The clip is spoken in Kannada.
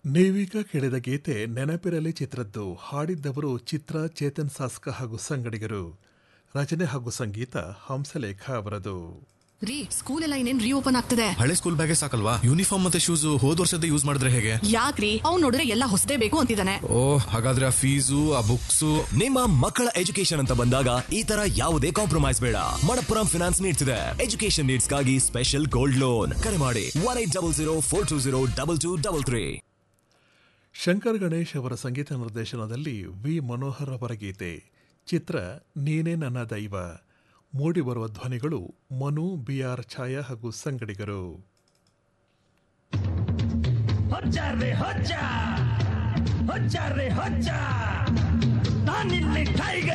ನೀವೀಗ ಕೇಳಿದ ಗೀತೆ ನೆನಪಿರಲಿ ಚಿತ್ರದ್ದು ಹಾಡಿದ್ದವರು ಚಿತ್ರ ಚೇತನ್ ಸಾಸ್ಕ ಹಾಗೂ ಸಂಗಡಿಗರು ರಚನೆ ಹಾಗೂ ಸಂಗೀತ ಹಂಸಲೇಖ ಅವರದು ರೀ ಸ್ಕೂಲ್ ಎಲ್ಲ ಇನ್ನೇನ್ ರೀಓಪನ್ ಆಗ್ತದೆ ಹಳೆ ಸ್ಕೂಲ್ ಬ್ಯಾಗೇ ಸಾಕಲ್ವಾ ಯೂನಿಫಾರ್ಮ್ ಮತ್ತೆ ಶೂಸ್ ಹೋದ್ ವರ್ಷದ ಯೂಸ್ ಮಾಡಿದ್ರೆ ಹೇಗೆ ಯಾಕ್ರಿ ಅವ್ನ್ ನೋಡಿದ್ರೆ ಎಲ್ಲ ಹೊಸದೇ ಬೇಕು ಅಂತಿದ್ದಾನೆ ಓ ಹಾಗಾದ್ರೆ ಆ ಫೀಸು ಆ ಬುಕ್ಸು ನಿಮ್ಮ ಮಕ್ಕಳ ಎಜುಕೇಶನ್ ಅಂತ ಬಂದಾಗ ಈ ತರ ಯಾವುದೇ ಕಾಂಪ್ರಮೈಸ್ ಬೇಡ ಮಣಪ್ಪುರಂ ಫಿನಾನ್ಸ್ ನೀಡ್ತಿದೆ ಎಜುಕೇಶನ್ ನೀಡ್ಸ್ಗಾಗಿ ಸ್ಪೆಷಲ್ ಗೋಲ್ಡ್ ಲೋನ್ ಕರೆ ಮಾಡಿ one eight double zero four two zero double two double three Shankar Ganesh ಅವರ ಸಂಗೀತ ನಿರ್ದೇಶನದಲ್ಲಿ ವಿ ಮನೋಹರ್ ಅವರ ಗೀತೆ ಚಿತ್ರ ನೀನೇ ನನ್ನ ದೈವ ಮೂಡಿಬರುವ ಧ್ವನಿಗಳು ಮನು ಬಿಆರ್ ಛಾಯಾ ಹಾಗೂ ಸಂಗಡಿಗರು ಹೊಜ್ಜ ರೇ ಹೊಜ್ಜ ಹೊಜ್ಜ ರೇ ಹೊಜ್ಜ ನಾನಿಲ್ಲಿ ಟೈಗರ್